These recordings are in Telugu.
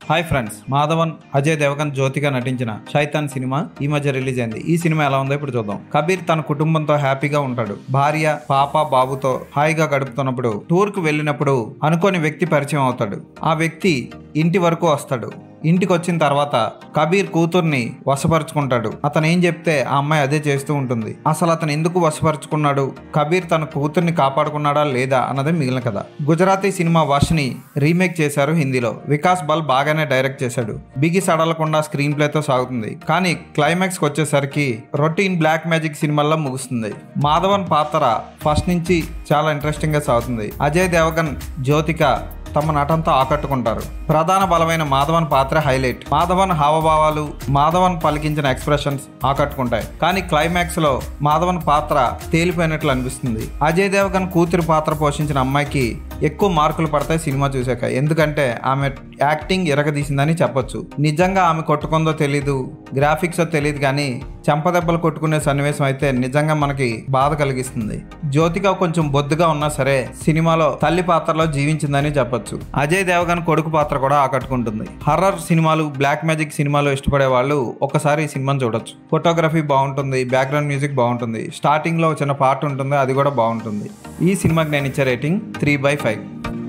హాయ్ ఫ్రెండ్స్ మాధవన్ అజయ్ దేవగన్ జ్యోతిగా నటించిన శైతాన్ సినిమా ఈ మధ్య రిలీజ్ అయింది ఈ సినిమా ఎలా ఉందో ఇప్పుడు చూద్దాం కబీర్ తన కుటుంబంతో హ్యాపీగా ఉంటాడు భార్య పాప బాబుతో హాయిగా గడుపుతున్నప్పుడు టూర్ కు వెళ్ళినప్పుడు అనుకోని వ్యక్తి పరిచయం అవుతాడు ఆ వ్యక్తి ఇంటి వరకు వస్తాడు ఇంటికి వచ్చిన తర్వాత కబీర్ కూతుర్ని వశపరుచుకుంటాడు అతను ఏం చెప్తే ఆ అమ్మాయి అదే చేస్తూ ఉంటుంది అసలు అతను ఎందుకు వశపరుచుకున్నాడు కబీర్ తన కూతుర్ని కాపాడుకున్నాడా లేదా అన్నదే మిగిలిన కథ గుజరాతీ సినిమా వర్షని రీమేక్ చేశారు హిందీలో వికాస్ బల్ బాగానే డైరెక్ట్ చేశాడు బిగి సడలకుండా స్క్రీన్ ప్లేతో సాగుతుంది కానీ క్లైమాక్స్ వచ్చేసరికి రొటీన్ బ్లాక్ మ్యాజిక్ సినిమాల్లో ముగుస్తుంది మాధవన్ పాత్ర ఫస్ట్ నుంచి చాలా ఇంట్రెస్టింగ్ గా సాగుతుంది అజయ్ దేవగన్ జ్యోతిక తమ నటంతో ఆకట్టుకుంటారు ప్రధాన బలమైన మాధవన్ పాత్ర హైలైట్ మాధవన్ హావభావాలు మాధవన్ పలికించిన ఎక్స్ప్రెషన్స్ ఆకట్టుకుంటాయి కానీ క్లైమాక్స్ లో మాధవన్ పాత్ర తేలిపోయినట్లు అనిపిస్తుంది అజయ్ దేవగన్ కూతురు పాత్ర పోషించిన అమ్మాయికి ఎక్కువ మార్కులు పడతాయి సినిమా చూసాక ఎందుకంటే ఆమె యాక్టింగ్ ఎరగదీసిందని చెప్పొచ్చు నిజంగా ఆమె కొట్టుకుందో తెలీదు గ్రాఫిక్స్ తెలియదు కానీ చెంపదెబ్బలు కొట్టుకునే సన్నివేశం అయితే నిజంగా మనకి బాధ కలిగిస్తుంది జ్యోతిక కొంచెం బొద్దుగా ఉన్నా సరే సినిమాలో తల్లి పాత్రలో జీవించిందని చెప్పొచ్చు అజయ్ దేవగన్ కొడుకు పాత్ర కూడా ఆకట్టుకుంటుంది హర్రర్ సినిమాలు బ్లాక్ మ్యాజిక్ సినిమాలు ఇష్టపడే వాళ్ళు ఒకసారి ఈ సినిమాను చూడొచ్చు ఫోటోగ్రఫీ బాగుంటుంది బ్యాక్గ్రౌండ్ మ్యూజిక్ బాగుంటుంది స్టార్టింగ్ లో చిన్న పార్ట్ ఉంటుంది అది కూడా బాగుంటుంది ఈ సినిమాకి నేను ఇచ్చే రేటింగ్ త్రీ బై ఫైవ్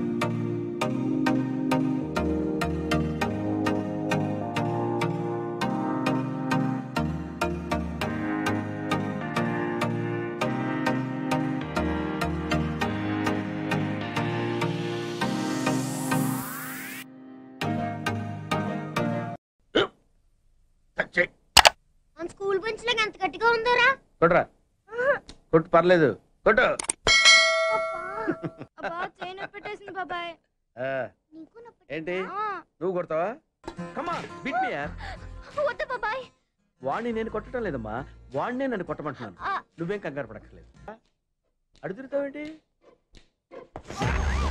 మన స్కూల్ బెంచ్ లాగా ఎంత గట్టిగా ఉందోరా కొట్రా కొట్టు పర్లేదు కొట్టు అబ్బా చైన్ పెట్టేసింది బాబాయ్ ఆ, నీకు నొప్పి ఏంటి ఆ, నువ్వు కొడతావా కమా బిట్ మీ యార్ వద్దు బాబాయ్ వాడిని నేను కొట్టడం లేదమ్మా వాడినే నన్ను కొట్టమంటున్నాను ఆ, నువ్వేం కంగారు పడక్కర్లేదు అడుగుతావేంటి